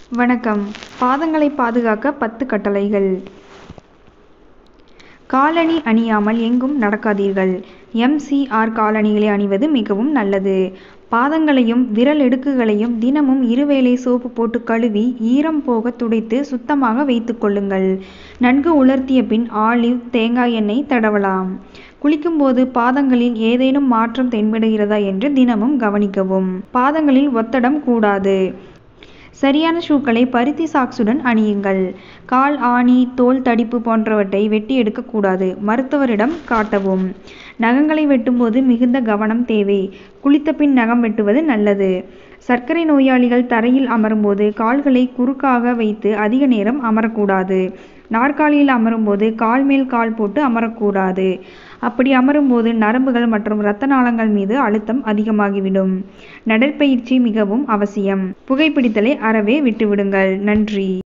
வணக்கம் பாதங்களை பாதுகாக்க பத்து கட்டளைகள் காலணி அணியாமல் எங்கும் நடக்காதீர்கள் எம்சிஆர் காலணிகளை அணிவது மிகவும் நல்லது பாதங்களையும் விரல் இடுக்குகளையும் தினமும் இருவேளை சோப்பு போட்டு கழுவி ஈரம் போக துடைத்து சுத்தமாக வைத்துக் கொள்ளுங்கள் நன்கு உலர்த்திய பின் ஆலிவ் தேங்காய் எண்ணெய் தடவலாம் குளிக்கும்போது பாதங்களில் ஏதேனும் மாற்றம் தென்படுகிறதா என்று தினமும் கவனிக்கவும் பாதங்களில் ஒத்தடம் கூடாது சரியான ஷூக்களை பருத்தி சாக்ஸுடன் அணியுங்கள் கால் ஆணி தோல் தடிப்பு போன்றவற்றை வெட்டி எடுக்கக்கூடாது மருத்துவரிடம் காட்டவும் நகங்களை வெட்டும்போது மிகுந்த கவனம் தேவை குளித்த பின் நகம் வெட்டுவது நல்லது சர்க்கரை நோயாளிகள் தரையில் அமரும்போது கால்களை குறுக்காக வைத்து அதிக நேரம் அமரக்கூடாது நாற்காலியில் அமரும்போது கால் மேல் கால் போட்டு அமரக்கூடாது அப்படி அமரும்போது நரம்புகள் மற்றும் இரத்த நாளங்கள் மீது அழுத்தம் அதிகமாகிவிடும் நடைப்பயிற்சி மிகவும் அவசியம் புகைப்பிடித்தலை அறவே விட்டுவிடுங்கள் நன்றி